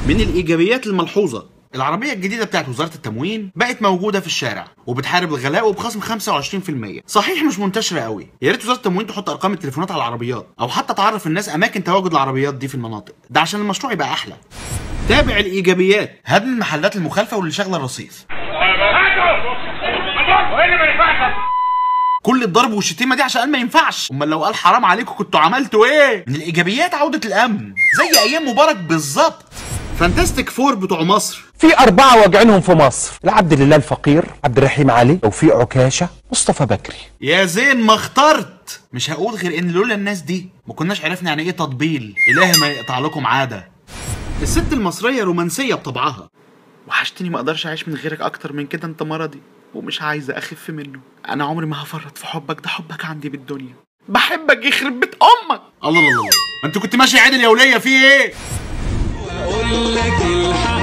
من الايجابيات الملحوظه العربية الجديدة بتاعت وزارة التموين بقت موجودة في الشارع وبتحارب الغلاء وبخصم 25% صحيح مش منتشرة قوي يا ريت وزارة التموين تحط ارقام التليفونات على العربيات او حتى تعرف الناس اماكن تواجد العربيات دي في المناطق ده عشان المشروع يبقى احلى تابع الايجابيات هدم المحلات المخالفة واللي شغلة الرصيف كل الضرب والشتيمه دي عشان قال ما ينفعش امال لو قال حرام عليكم كنتوا عملتوا ايه من الايجابيات عوده الامن زي ايام مبارك بالظبط فانتاستيك فور بتوع مصر في أربعة واجعينهم في مصر العبد لله الفقير عبد الرحيم علي توفيق عكاشة مصطفى بكري يا زين ما اخترت مش هقول غير ان لولا الناس دي ما كناش عرفنا يعني ايه تطبيل الهي ما يقطع لكم عاده الست المصريه رومانسيه بطبعها وحشتني ما اقدرش اعيش من غيرك اكتر من كده انت مرضي ومش عايزه اخف منه انا عمري ما هفرط في حبك ده حبك عندي بالدنيا بحبك يخرب بيت امك الله الله الله ما انت كنت ماشي عادل يا وليه في ايه اقول لك الحق